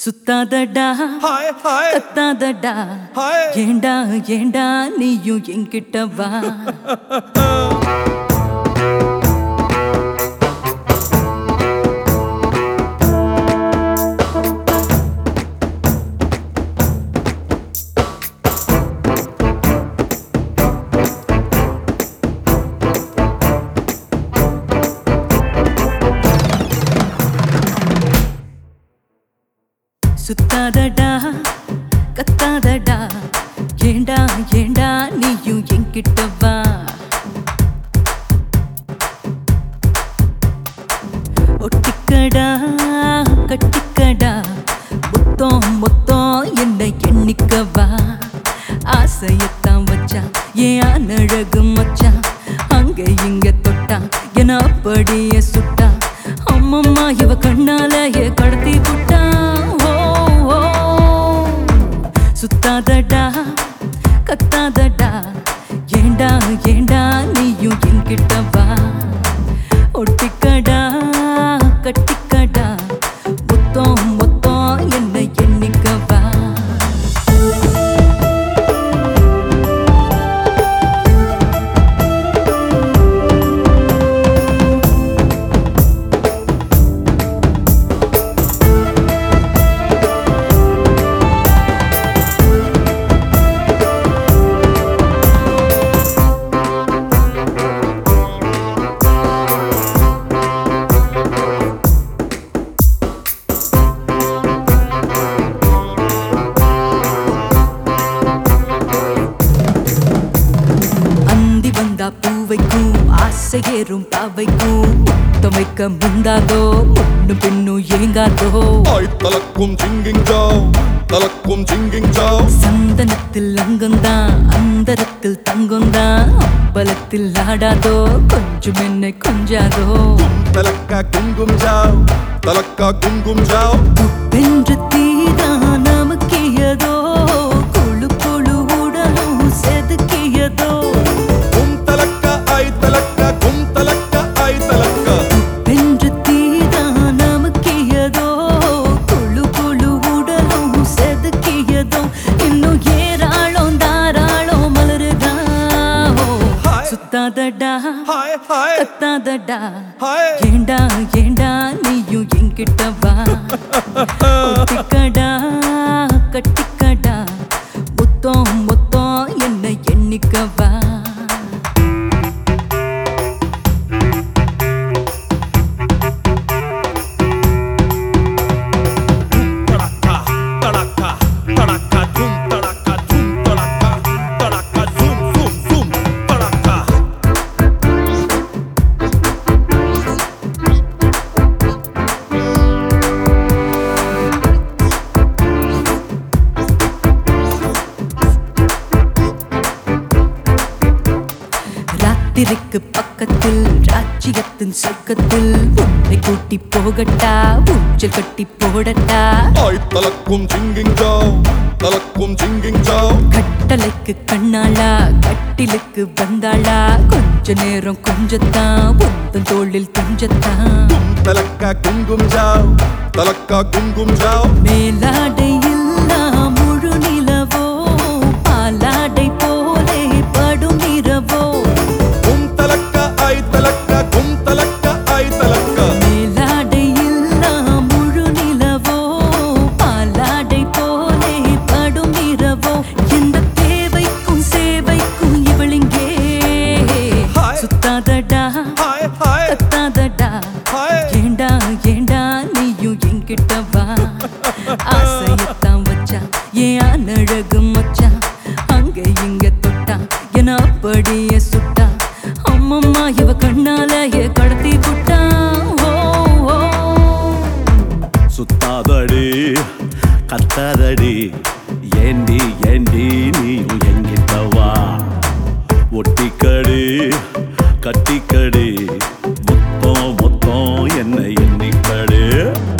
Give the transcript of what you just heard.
சுத்தாதடா hi hi கத்தாதடா hi ஏண்டா ஏண்டா நீயும் என்கிட்ட வா சுத்தாதடா கத்தாதடா ஏண்டா ஏண்டா நீயும் என்கிட்ட வா ஒட்டிக்கடா கட்டிக்கடா மொத்தம் மொத்தம் என்னை எண்ணிக்கவா ஆசையத்தான் வச்சா ஏன் அழகு மச்சான் அங்க இங்க தொட்டா என அப்படியே சுட்டா அம்மம்மா இவ கண்ணால ஏ கடத்தி புட்டா ஓ ஓ சுத்தாதடா கத்தாதடா ஏண்டா ஏண்டா நீயும் என்கிட்ட வா ஒட்டிக்கடா கட்டிக்கடா மொத்தம் மொத்தம் என்னை எண்ணிக்கவா அந்தி வந்தா பூவைக்கும் ஆசை ஏறும் பாவைக்கும் முத்தம் வைக்க முந்தாதோ முன்னு பின்னும் ஏங்காதோ ஹாய் தலக்கும் ஜிங்கிங் ஜாவ் தலக்கும் ஜிங்கிங் ஜாவ் சந்தனத்தில் அங்கம்தான் அந்தரத்தில் தங்கம்தான் அம்பலத்தில் ஆடாதோ கொஞ்சம் என்னை கொஞ்சாதோ தலக்கா குங்கும் ஜாவ் தலக்கா குங்கும் ஜாவ் வென்று தீதான் நமக்கியதோ குழு குழு உடலும் செதுக்கியதோ கும் தலக்கா ஐ தலக்கா கும் தலக்கா ஐ தலக்கா வென்று தீதான் நமக்கியதோ குழு குழு உடலும் செதுக்கியதோ இன்னும் ஏராளம் தாராளம் மலருதா ஓ, ஹாய். சுத்தாதடா ஹாய் ஹாய் கத்தாதடா ஹாய் ஏண்டா ஏண்டா நீயும் என்கிட்ட வா ஒட்டிக்கடா கட்டிக்கடா மொத்தம் மொத்தம் என்னை எண்ணிக்கவா தடக்கா தடக்கா தடக்கா ஜும் தடக்கா ஜும் தடக்கா தடக்கா ஜும் ஜும் ஜும் தடக்கா ராத்திரிக்கு பக்கத்தில் ராஜ்யத்தின் சொர்க்கத்தில் உன்னை கூட்டி போகட்டா ஊஞ்சல் கட்டி போடட்டா ஹாய் தலக்கும் ஜிங்கிங் ஜாவ் தலக்கும் ஜிங்கிங் ஜாவ் கட்டளைக்கு கண்ணாளா கட்டிலுக்கு வந்தாளா கொஞ்ச நேரம் கொஞ்சத்தான் உந்தன் தோளில் துஞ்சத்தான் கும் தலக்கா குங்கும் ஜாவ் தலக்கா குங்கும் ஜாவ் மேலாடை இல்லா முழு நிலவோ பாலாடை போலே படும் இரவோ கும் தலக்கா ஐ தலக்கா கும் தலக்கா ஐ தலக்கா மேலாடை இல்லா முழு நிலவோ பாலாடை போலே படும் இரவோ எந்த தேவைக்கும் சேவைக்கும் இவளிங்கே ஹாய். சுத்தாதடா ஹாய் ஹாய் கத்தாதடா ஹாய் ஏண்டா ஏண்டா நீயும் என்கிட்ட வா ஆசையத்தான் வச்சா ஏன் அழகு மச்சான் அங்க இங்க தொட்டா என அப்படியே சுட்டா அம்மம்மா இவ கண்ணால ஏ கடத்தி புட்டா ஓ ஓ சுத்தாதடி கத்தாதடி ஏண்டி ஏண்டி நீயும் எங்கிட்ட வா ஒட்டிக்கடி கட்டிக்கடி மொத்தம் மொத்தம் என்ன எண்ணிக்கடி